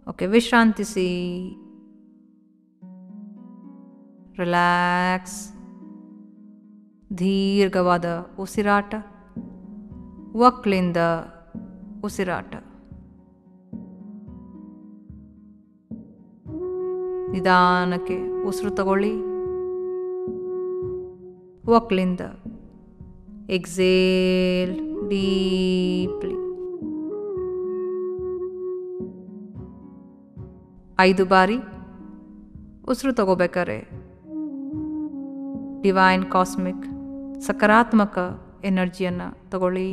Okay ವಿಶ್ರಾಂತಿಸಿ relax ದೀರ್ಘವಾದ ಉಸಿರಾಟ ಒಕ್ಲಿಂದ ಉಸಿರಾಟ ನಿಧಾನಕ್ಕೆ ಉಸಿರು ತಗೊಳ್ಳಿ ಒಕ್ಲಿಂದ ಎಕ್ಸೇಲ್ ಡೀಪ್ಲಿ ಐದು ಬಾರಿ ಉಸಿರು ತಗೋಬೇಕಾರೆ ಡಿವೈನ್ ಕಾಸ್ಮಿಕ್ ಸಕಾರಾತ್ಮಕ ಎನರ್ಜಿಯನ್ನು ತಗೊಳ್ಳಿ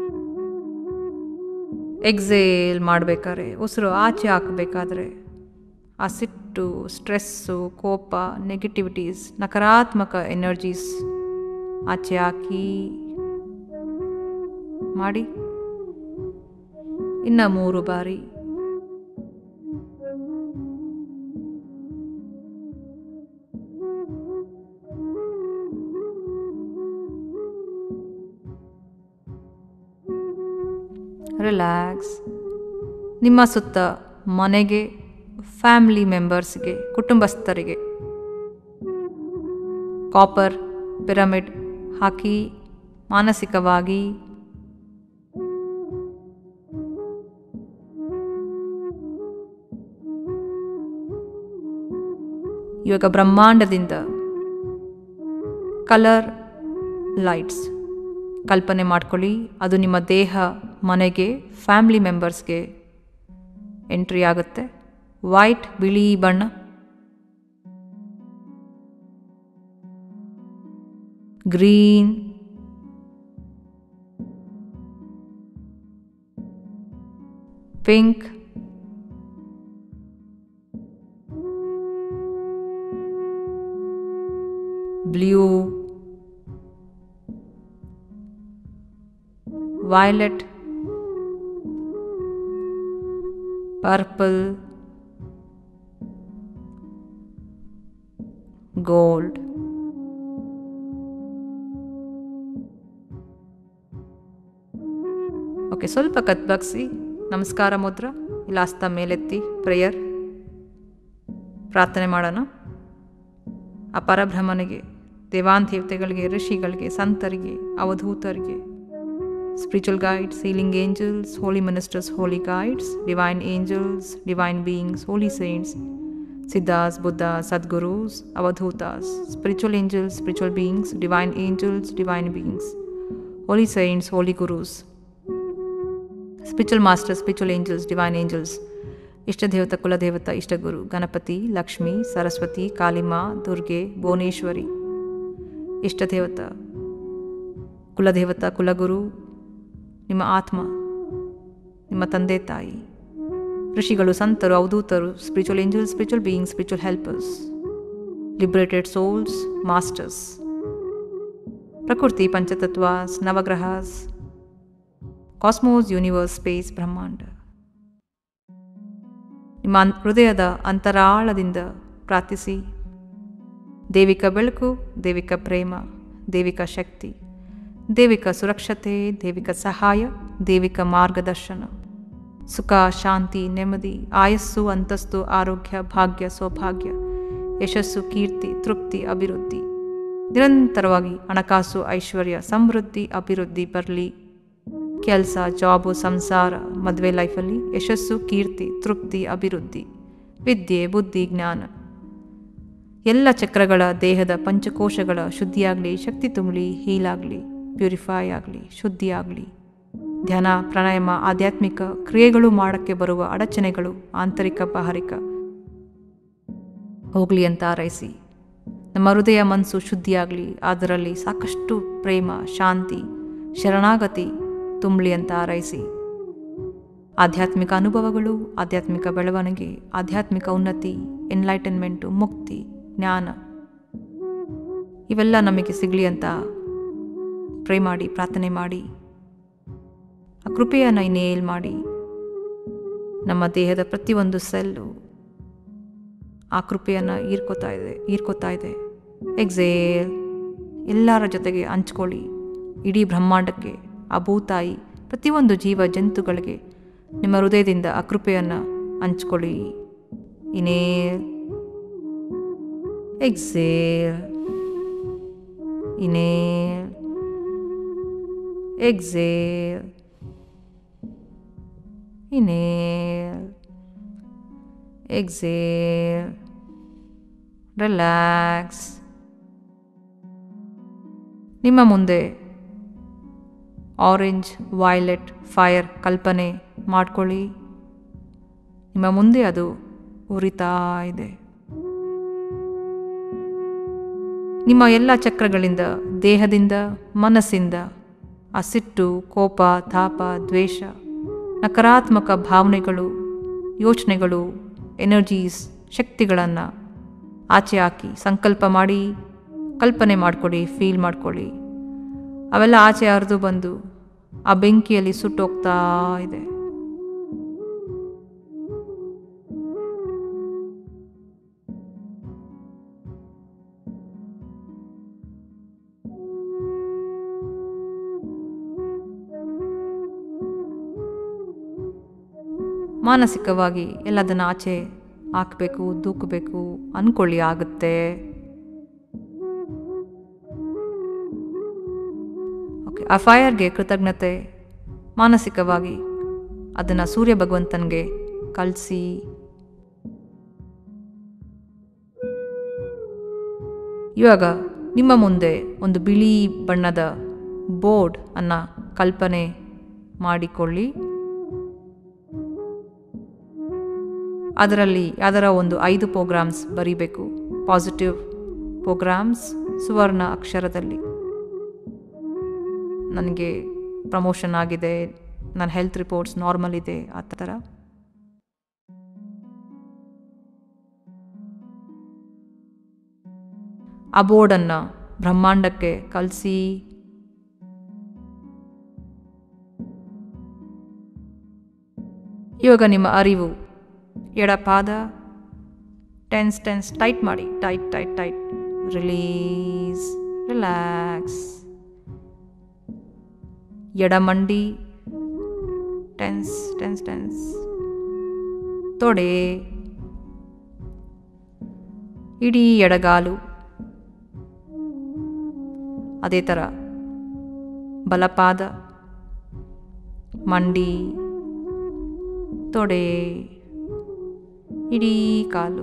ಎಕ್ಸೇಲ್ ಮಾಡಬೇಕಾದ್ರೆ ಉಸಿರು ಆಚೆ ಹಾಕಬೇಕಾದ್ರೆ ಆ ಸಿಟ್ಟು ಸ್ಟ್ರೆಸ್ಸು ಕೋಪ ನೆಗೆಟಿವಿಟೀಸ್ ನಕಾರಾತ್ಮಕ ಎನರ್ಜೀಸ್ ಆಚೆ ಹಾಕಿ ಮಾಡಿ ಇನ್ನು ಮೂರು ಬಾರಿ ರಿಲ್ಯಾಕ್ಸ್ ನಿಮ್ಮ ಸುತ್ತ ಮನೆಗೆ ಫ್ಯಾಮಿಲಿ ಮೆಂಬರ್ಸ್ಗೆ ಕುಟುಂಬಸ್ಥರಿಗೆ ಕಾಪರ್ ಪಿರಮಿಡ್ ಹಾಕಿ ಮಾನಸಿಕವಾಗಿ ಇವಾಗ ಬ್ರಹ್ಮಾಂಡದಿಂದ ಕಲರ್ ಲೈಟ್ಸ್ ಕಲ್ಪನೆ ಮಾಡ್ಕೊಳ್ಳಿ ಅದು ನಿಮ್ಮ ದೇಹ ಮನೆಗೆ ಫ್ಯಾಮಿಲಿ ಮೆಂಬರ್ಸ್ಗೆ ಎಂಟ್ರಿ ಆಗುತ್ತೆ ವೈಟ್ ಬಿಳಿ ಬಣ್ಣ green pink blue violet, purple, gold. Okay ಸ್ವಲ್ಪ ಕತ್ಬಗ್ಸಿ ನಮಸ್ಕಾರ ಮುದ್ರ ಇಲ್ಲ ಹಸ್ತ ಮೇಲೆತ್ತಿ ಪ್ರೇಯರ್ ಪ್ರಾರ್ಥನೆ ಮಾಡೋಣ ಆ ಪರಬ್ರಹ್ಮನಿಗೆ ದೇವಾಂದೇವತೆಗಳಿಗೆ ಋಷಿಗಳಿಗೆ ಸಂತರಿಗೆ ಅವಧೂತರಿಗೆ spiritual guides, healing angels, holy ministers, holy guides, divine angels, divine beings, holy saints, Siddhas, Buddhas, Sadgurus, Avadhutas, spiritual angels, spiritual beings, divine angels, divine beings, holy saints, holy gurus, spiritual masters, spiritual angels, divine angels, ಇಷ್ಟದೇವತ ಕುಲದೇವತ ಇಷ್ಟಗುರು Ganapati Lakshmi Saraswati ಕಾಳಿಮಾ Durga Bhuvaneshwari ಇಷ್ಟದೇವತ ಕುಲದೇವತ ಕುಲಗುರು ನಿಮ್ಮ ಆತ್ಮ ನಿಮ್ಮ ತಂದೆ ತಾಯಿ ಋಷಿಗಳು ಸಂತರು ಅವಧೂತರು spiritual angels spiritual beings spiritual helpers liberated souls masters ಪ್ರಕೃತಿ ಪಂಚತತ್ವಾಸ್ ನವಗ್ರಹಾಸ್ ಕಾಸ್ಮೋಸ್ ಯೂನಿವರ್ಸ್ ಸ್ಪೇಸ್ ಬ್ರಹ್ಮಾಂಡ ನಿಮ್ಮ ಅನ್- ಹೃದಯದ ಅಂತರಾಳದಿಂದ ಪ್ರಾರ್ಥಿಸಿ ದೇವಿಕ ಬೆಳಕು ದೇವಿಕ ಪ್ರೇಮ ದೇವಿಕ ಶಕ್ತಿ ದೇವಿಕ ಸುರಕ್ಷತೆ ದೇವಿಕ ಸಹಾಯ ದೇವಿಕ ಮಾರ್ಗದರ್ಶನ ಸುಖ ಶಾಂತಿ ನೆಮ್ಮದಿ ಆಯಸ್ಸು ಅಂತಸ್ತು ಆರೋಗ್ಯ ಭಾಗ್ಯ ಸೌಭಾಗ್ಯ ಯಶಸ್ಸು ಕೀರ್ತಿ ತೃಪ್ತಿ ಅಭಿವೃದ್ಧಿ ನಿರಂತರವಾಗಿ ಹಣಕಾಸು ಐಶ್ವರ್ಯ ಸಮೃದ್ಧಿ ಅಭಿವೃದ್ಧಿ ಬರಲಿ ಕೆಲಸ ಜಾಬು ಸಂಸಾರ ಮದುವೆ ಲೈಫಲ್ಲಿ ಯಶಸ್ಸು ಕೀರ್ತಿ ತೃಪ್ತಿ ಅಭಿವೃದ್ಧಿ ವಿದ್ಯೆ ಬುದ್ಧಿ ಜ್ಞಾನ ಎಲ್ಲ ಚಕ್ರಗಳ ದೇಹದ ಪಂಚಕೋಶಗಳ ಶುದ್ಧಿಯಾಗಲಿ ಶಕ್ತಿ ತುಂಬಲಿ ಹೀಲಾಗಲಿ ಪ್ಯೂರಿಫೈ ಆಗಲಿ ಶುದ್ಧಿ ಆಗಲಿ ಧ್ಯಾನ ಪ್ರಾಣಾಯಾಮ ಆಧ್ಯಾತ್ಮಿಕ ಕ್ರಿಯೆಗಳು ಮಾಡೋಕ್ಕೆ ಬರುವ ಅಡಚಣೆಗಳು ಆಂತರಿಕ ಬಾಹರಿಕ ಹೋಗಲಿ ಅಂತ ಹಾರೈಸಿ ನಮ್ಮ ಹೃದಯ ಮನಸ್ಸು ಶುದ್ಧಿಯಾಗಲಿ ಅದರಲ್ಲಿ ಸಾಕಷ್ಟು ಪ್ರೇಮ ಶಾಂತಿ ಶರಣಾಗತಿ ತುಂಬಲಿ ಅಂತ ಹಾರೈಸಿ ಆಧ್ಯಾತ್ಮಿಕ ಅನುಭವಗಳು ಆಧ್ಯಾತ್ಮಿಕ ಬೆಳವಣಿಗೆ ಆಧ್ಯಾತ್ಮಿಕ ಉನ್ನತಿ ಎನ್ಲೈಟನ್ಮೆಂಟು ಮುಕ್ತಿ ಜ್ಞಾನ ಇವೆಲ್ಲ ನಮಗೆ ಸಿಗಲಿ ಅಂತ ಪ್ರೇ ಮಾಡಿ ಪ್ರಾರ್ಥನೆ ಮಾಡಿ ಆ ಕೃಪೆಯನ್ನು ಇನೇಲ್ ಮಾಡಿ ನಮ್ಮ ದೇಹದ ಪ್ರತಿಯೊಂದು ಸೆಲ್ಲು ಆ ಕೃಪೆಯನ್ನು ಈರ್ಕೋತಾ ಇದೆ ಈರ್ಕೋತಾ ಇದೆ ಎಕ್ಸೇಲ್ ಎಲ್ಲರ ಜೊತೆಗೆ ಹಂಚ್ಕೊಳ್ಳಿ ಇಡೀ ಬ್ರಹ್ಮಾಂಡಕ್ಕೆ ಆ ಭೂತಾಯಿ ಪ್ರತಿಯೊಂದು ಜೀವ ಜಂತುಗಳಿಗೆ ನಿಮ್ಮ ಹೃದಯದಿಂದ ಆ ಕೃಪೆಯನ್ನು ಹಂಚ್ಕೊಳ್ಳಿ inhale exhale inhale exhale inhale exhale relax ನಿಮ್ಮ ಮುಂದೆ ಆರೆಂಜ್ ವೈಲೆಟ್ ಫೈರ್ ಕಲ್ಪನೆ ಮಾಡ್ಕೊಳ್ಳಿ ನಿಮ್ಮ ಮುಂದೆ ಅದು ಉರಿತಾ ಇದೆ ನಿಮ್ಮ ಎಲ್ಲ ಚಕ್ರಗಳಿಂದ ದೇಹದಿಂದ ಮನಸ್ಸಿಂದ ಆ ಸಿಟ್ಟು ಕೋಪ ತಾಪ ದ್ವೇಷ ನಕಾರಾತ್ಮಕ ಭಾವನೆಗಳು ಯೋಚನೆಗಳು ಎನರ್ಜೀಸ್ ಶಕ್ತಿಗಳನ್ನು ಆಚೆ ಹಾಕಿ ಸಂಕಲ್ಪ ಮಾಡಿ ಕಲ್ಪನೆ ಮಾಡಿಕೊಡಿ ಫೀಲ್ ಮಾಡ್ಕೊಳ್ಳಿ ಅವೆಲ್ಲ ಆಚೆ ಹರಿದು ಬಂದು ಆ ಬೆಂಕಿಯಲ್ಲಿ ಸುಟ್ಟೋಗ್ತಾ ಇದೆ ಮಾನಸಿಕವಾಗಿ ಎಲ್ಲದನ್ನು ಆಚೆ ಹಾಕಬೇಕು ದೂಕಬೇಕು ಅಂದ್ಕೊಳ್ಳಿ ಆಗುತ್ತೆ ಓಕೆ ಆ ಫೈರ್ಗೆ ಕೃತಜ್ಞತೆ ಮಾನಸಿಕವಾಗಿ ಅದನ್ನು ಸೂರ್ಯ ಭಗವಂತನಿಗೆ ಕಳಿಸಿ ಇವಾಗ ನಿಮ್ಮ ಮುಂದೆ ಒಂದು ಬಿಳಿ ಬಣ್ಣದ ಬೋರ್ಡ್ ಅನ್ನು ಕಲ್ಪನೆ ಮಾಡಿಕೊಳ್ಳಿ ಅದರಲ್ಲಿ ಯಾವ್ದಾರ ಒಂದು ಐದು ಪ್ರೋಗ್ರಾಮ್ಸ್ ಬರೀಬೇಕು ಪಾಸಿಟಿವ್ ಪ್ರೋಗ್ರಾಮ್ಸ್ ಸುವರ್ಣ ಅಕ್ಷರದಲ್ಲಿ ನನಗೆ ಪ್ರಮೋಷನ್ ಆಗಿದೆ ನನ್ನ ಹೆಲ್ತ್ ರಿಪೋರ್ಟ್ಸ್ ನಾರ್ಮಲ್ ಇದೆ ಆ ಥರ ಆ ಬೋರ್ಡನ್ನು ಬ್ರಹ್ಮಾಂಡಕ್ಕೆ ಕಲಿಸಿ ಇವಾಗ ನಿಮ್ಮ ಅರಿವು ಎಡಪಾದ ಟೆನ್ಸ್ ಟೆನ್ಸ್ ಟೈಟ್ ಮಾಡಿ tight tight tight release relax ಎಡಮಂಡಿ ಟೆನ್ಸ್ ಟೆನ್ಸ್ ಟೆನ್ಸ್ ತೊಡೆ ಇಡೀ ಎಡಗಾಲು ಅದೇ ಥರ ಬಲಪಾದ ಮಂಡಿ ತೊಡೆ ಇಡೀ ಕಾಲು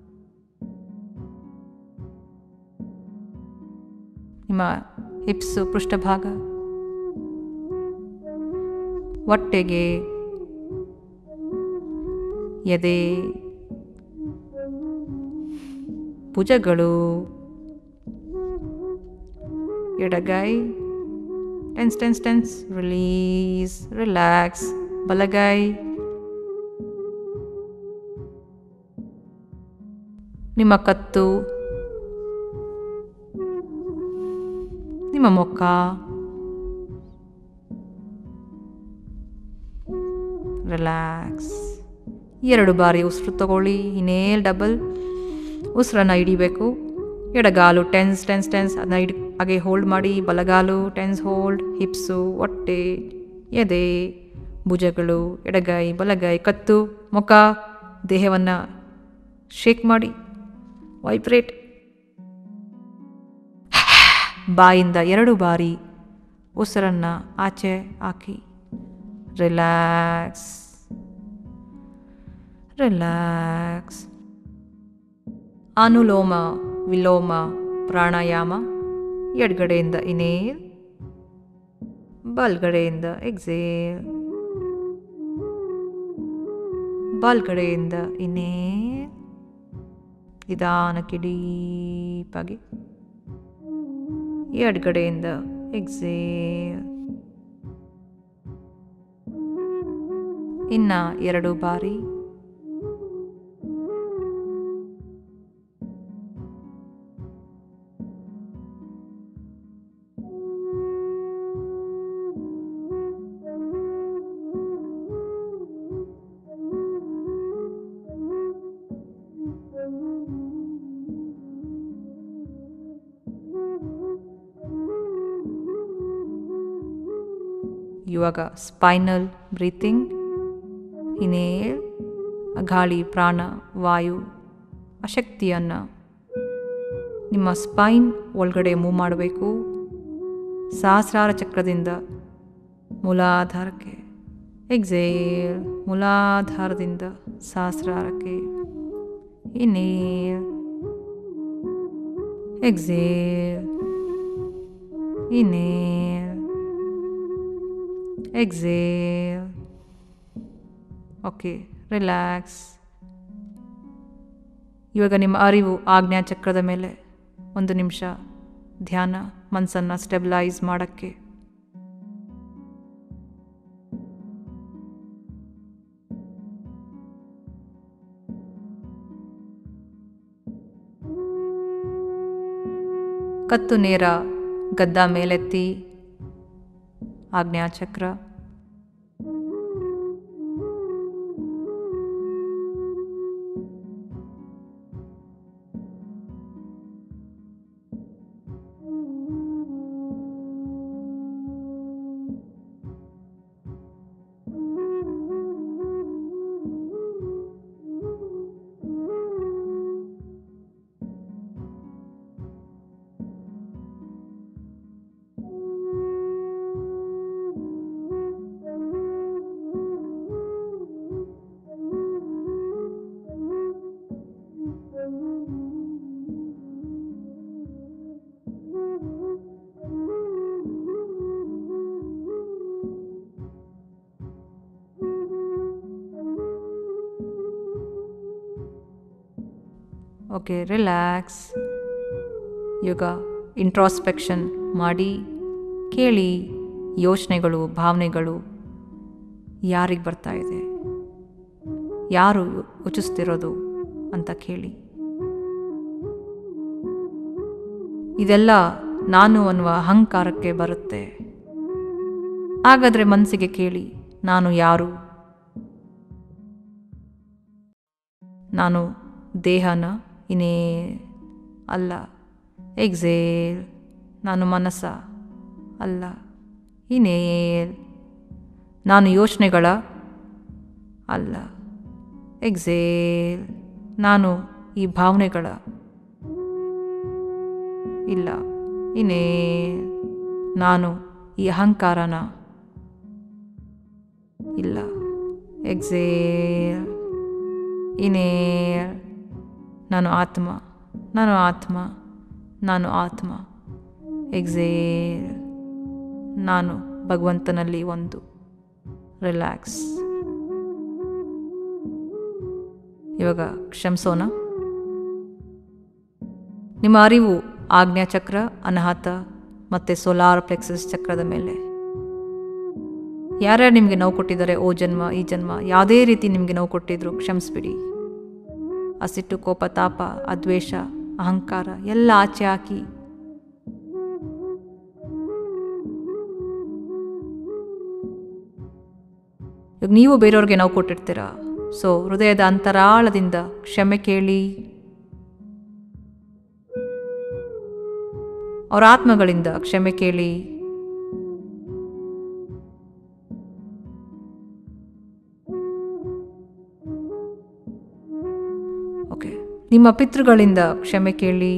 ನಿಮ್ಮ ಹಿಪ್ಸು ಪೃಷ್ಠಭಾಗ ಹೊಟ್ಟೆಗೆ ಎದೆ ಭುಜಗಳು ಎಡಗೈ tense tense tense release relax ಬಲಗೈ ನಿಮ್ಮ ಕತ್ತು ನಿಮ್ಮ ಮುಖ ರಿಲ್ಯಾಕ್ಸ್ ಎರಡು ಬಾರಿ ಉಸಿರು ತಗೊಳ್ಳಿ ಇನ್ನೇಲ್ ಡಬಲ್ ಉಸಿರನ್ನು ಹಿಡಿಬೇಕು ಎಡಗಾಲು ಟೆನ್ಸ್ ಟೆನ್ಸ್ ಟೆನ್ಸ್ ಅದನ್ನ ಹಿಡಿ ಹಾಗೆ ಹೋಲ್ಡ್ ಮಾಡಿ ಬಲಗಾಲು ಟೆನ್ಸ್ ಹೋಲ್ಡ್ ಹಿಪ್ಸು ಹೊಟ್ಟೆ ಎದೆ ಭುಜಗಳು ಎಡಗೈ ಬಲಗೈ ಕತ್ತು ಮುಖ ದೇಹವನ್ನು ಶೇಕ್ ಮಾಡಿ ವೈಬ್ರೇಟ್ ಬಾಯಿಂದ ಎರಡು ಬಾರಿ ಉಸಿರನ್ನು ಆಚೆ ಹಾಕಿ ರಿಲ್ಯಾಕ್ಸ್ ರಿಲ್ಯಾಕ್ಸ್ ಅನುಲೋಮ ವಿಲೋಮ ಪ್ರಾಣಾಯಾಮ ಎಡಗಡೆಯಿಂದ ಇನೇಲ್ ಬಲ್ಗಡೆಯಿಂದ ಎಕ್ಸೇಲ್ ಬಲ್ಗಡೆಯಿಂದ ಇನೇಲ್ ನಿಧಾನಕ್ಕೆ ಡೀಪಾಗಿ ಎಡಗಡೆಯಿಂದ ಎಕ್ಸೇಲ್ ಇನ್ನ ಎರಡು ಬಾರಿ ಇವಾಗ ಸ್ಪೈನಲ್ ಬ್ರೀತಿಂಗ್ ಇನೇಲ್ ಗಾಳಿ ಪ್ರಾಣ ವಾಯು ಆ ಶಕ್ತಿಯನ್ನು ನಿಮ್ಮ ಸ್ಪೈನ್ ಒಳಗಡೆ ಮೂವ್ ಮಾಡಬೇಕು ಸಹಸ್ರಾರ ಚಕ್ರದಿಂದ ಮೂಲಾಧಾರಕ್ಕೆ ಎಕ್ಸೇಲ್ ಮೂಲಾಧಾರದಿಂದ ಸಹಸ್ರಾರಕ್ಕೆ inhale exhale inhale exhale okay relax ಇವಾಗ ನಿಮ್ಮ ಅರಿವು ಆಜ್ಞಾ ಚಕ್ರದ ಮೇಲೆ ಒಂದು ನಿಮಿಷ ಧ್ಯಾನ ಮನಸ್ಸನ್ನು ಸ್ಟೆಬಿಲೈಸ್ ಮಾಡೋಕ್ಕೆ ಕತ್ತು ನೇರ ಗದ್ದ ಮೇಲೆತ್ತಿ ಆಜ್ಞಾಚಕ್ರ ಓಕೆ ರಿಲ್ಯಾಕ್ಸ್ ಇವಾಗ ಇಂಟ್ರಾಸ್ಪೆಕ್ಷನ್ ಮಾಡಿ ಕೇಳಿ ಯೋಚನೆಗಳು ಭಾವನೆಗಳು ಯಾರಿಗೆ ಬರ್ತಾ ಇದೆ ಯಾರು ಯೋಚಿಸ್ತಿರೋದು ಅಂತ ಕೇಳಿ ಇದೆಲ್ಲ ನಾನು ಅನ್ನುವ ಅಹಂಕಾರಕ್ಕೆ ಬರುತ್ತೆ ಹಾಗಾದರೆ ಮನಸ್ಸಿಗೆ ಕೇಳಿ ನಾನು ಯಾರು ನಾನು ದೇಹನ ಇನ್ನೇ ಅಲ್ಲ ಎಕ್ಸೇಲ್ ನಾನು ಮನಸ್ಸ ಅಲ್ಲ ಇನ್ನೇಲ್ ನಾನು ಯೋಚನೆಗಳ ಅಲ್ಲ ಎಕ್ಸೇಲ್ ನಾನು ಈ ಭಾವನೆಗಳ ಇಲ್ಲ ಇನ್ನೇ ನಾನು ಈ ಅಹಂಕಾರನ ಇಲ್ಲ ಎಕ್ಸೇಲ್ ಇನ್ನೇಲ್ ನಾನು ಆತ್ಮ ನಾನು ಆತ್ಮ ನಾನು ಆತ್ಮ ಎಕ್ಸೇಲ್ ನಾನು ಭಗವಂತನಲ್ಲಿ ಒಂದು ರಿಲ್ಯಾಕ್ಸ್ ಇವಾಗ ಕ್ಷಮಿಸೋಣ ನಿಮ್ಮ ಅರಿವು ಆಜ್ಞಾ ಚಕ್ರ ಅನಾಹತ ಮತ್ತು ಸೋಲಾರ್ ಪ್ಲೆಕ್ಸಸ್ ಚಕ್ರದ ಮೇಲೆ ಯಾರ್ಯಾರು ನಿಮಗೆ ನೋವು ಕೊಟ್ಟಿದ್ದಾರೆ ಓ ಜನ್ಮ ಈ ಜನ್ಮ ಯಾವುದೇ ರೀತಿ ನಿಮಗೆ ನೋವು ಕೊಟ್ಟಿದ್ರು ಕ್ಷಮಿಸ್ಬಿಡಿ ಆ ಸಿಟ್ಟು ಕೋಪ ತಾಪ ಅದ್ವೇಷ ಅಹಂಕಾರ ಎಲ್ಲ ಆಚೆ ಹಾಕಿ ಇವಾಗ ನೀವು ಬೇರೆಯವ್ರಿಗೆ ನೋವು ಕೊಟ್ಟಿರ್ತೀರ ಸೊ ಹೃದಯದ ಅಂತರಾಳದಿಂದ ಕ್ಷಮೆ ಕೇಳಿ ಅವರ ಆತ್ಮಗಳಿಂದ ಕ್ಷಮೆ ಕೇಳಿ ಓಕೆ ನಿಮ್ಮ ಪಿತೃಗಳಿಂದ ಕ್ಷಮೆ ಕೇಳಿ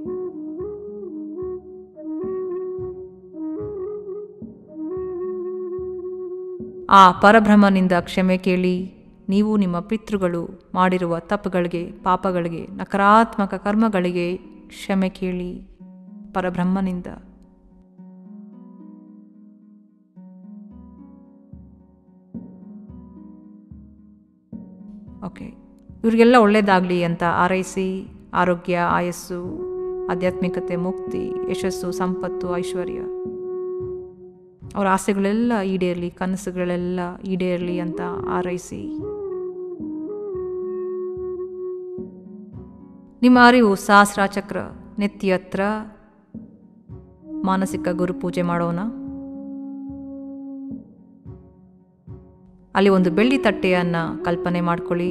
ಆ ಪರಬ್ರಹ್ಮನಿಂದ ಕ್ಷಮೆ ಕೇಳಿ ನೀವು ನಿಮ್ಮ ಪಿತೃಗಳು ಮಾಡಿರುವ ತಪ್ಪುಗಳಿಗೆ ಪಾಪಗಳಿಗೆ ನಕಾರಾತ್ಮಕ ಕರ್ಮಗಳಿಗೆ ಕ್ಷಮೆ ಕೇಳಿ ಪರಬ್ರಹ್ಮನಿಂದ ಓಕೆ ಇವರಿಗೆಲ್ಲ ಒಳ್ಳೆಯದಾಗಲಿ ಅಂತ ಆರೈಸಿ ಆರೋಗ್ಯ ಆಯಸ್ಸು ಆಧ್ಯಾತ್ಮಿಕತೆ ಮುಕ್ತಿ ಯಶಸ್ಸು ಸಂಪತ್ತು ಐಶ್ವರ್ಯ ಅವರ ಆಸೆಗಳೆಲ್ಲ ಈಡೇರಲಿ ಕನಸುಗಳೆಲ್ಲ ಈಡೇರಲಿ ಅಂತ ಆರೈಸಿ ನಿಮ್ಮ ಅರಿವು ಸಹಸ್ರ ಚಕ್ರ ನೆತ್ತಿ ಹತ್ರ ಮಾನಸಿಕ ಗುರು ಪೂಜೆ ಮಾಡೋಣ ಅಲ್ಲಿ ಒಂದು ಬೆಳ್ಳಿ ತಟ್ಟೆಯನ್ನು ಕಲ್ಪನೆ ಮಾಡ್ಕೊಳ್ಳಿ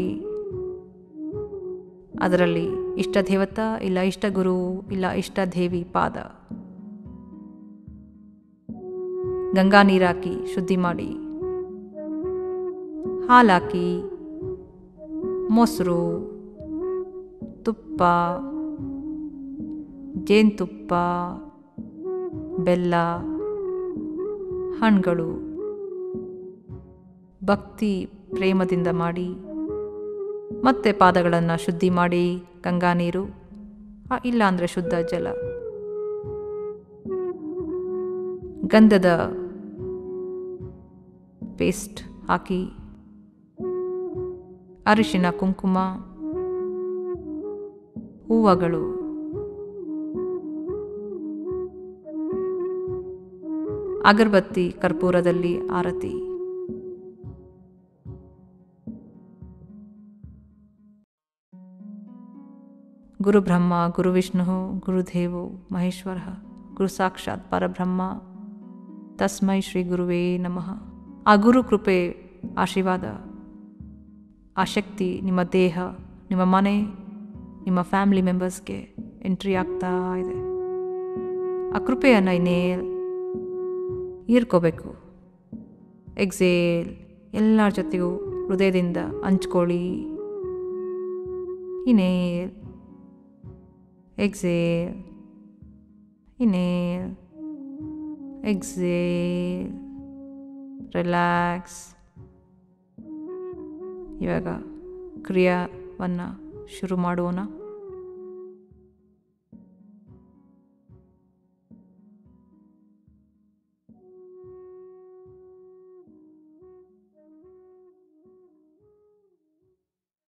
ಅದರಲ್ಲಿ ಇಷ್ಟ ದೇವತ ಇಲ್ಲ ಇಷ್ಟ ಗುರು ಇಲ್ಲ ಇಷ್ಟ ದೇವಿ ಪಾದ ಗಂಗಾ ನೀರಾಕಿ ಶುದ್ಧಿ ಮಾಡಿ ಹಾಲಾಕಿ ಮೊಸರು ತುಪ್ಪ ಜೇನುತುಪ್ಪ ಬೆಲ್ಲ ಹಣ್ಣುಗಳು ಭಕ್ತಿ ಪ್ರೇಮದಿಂದ ಮಾಡಿ ಮತ್ತೆ ಪಾದಗಳನ್ನು ಶುದ್ಧಿ ಮಾಡಿ ಗಂಗಾ ನೀರು ಆ, ಇಲ್ಲ ಅಂದರೆ ಶುದ್ಧ ಜಲ ಗಂಧದ ಪೇಸ್ಟ್ ಹಾಕಿ ಅರಿಶಿನ ಕುಂಕುಮ ಹೂವುಗಳು ಅಗರಬತ್ತಿ ಕರ್ಪೂರದಲ್ಲಿ ಆರತಿ ಗುರು ಬ್ರಹ್ಮ ಗುರು ವಿಷ್ಣು ಗುರುದೇವೋ ಮಹೇಶ್ವರ ಗುರು ಸಾಕ್ಷಾತ್ ಪರಬ್ರಹ್ಮ ತಸ್ಮೈ ಶ್ರೀ ಗುರುವೇ ನಮಃ ಆ ಗುರು ಕೃಪೆ ಆಶೀರ್ವಾದ ಆ ಶಕ್ತಿ ನಿಮ್ಮ ದೇಹ ನಿಮ್ಮ ಮನೆ ನಿಮ್ಮ ಫ್ಯಾಮಿಲಿ ಮೆಂಬರ್ಸ್ಗೆ ಎಂಟ್ರಿ ಆಗ್ತಾ ಇದೆ ಆ ಕೃಪೆಯನ್ನು ಇನ್ನೇ ಹೀರ್ಕೋಬೇಕು ಎಕ್ಸೇಲ್ ಎಲ್ಲರ ಜೊತೆಗೂ ಹೃದಯದಿಂದ ಹಂಚ್ಕೊಳ್ಳಿ inhale exhale inhale exhale relax ಇವಾಗ ಕ್ರಿಯಾವನ್ನು ಶುರು ಮಾಡೋಣ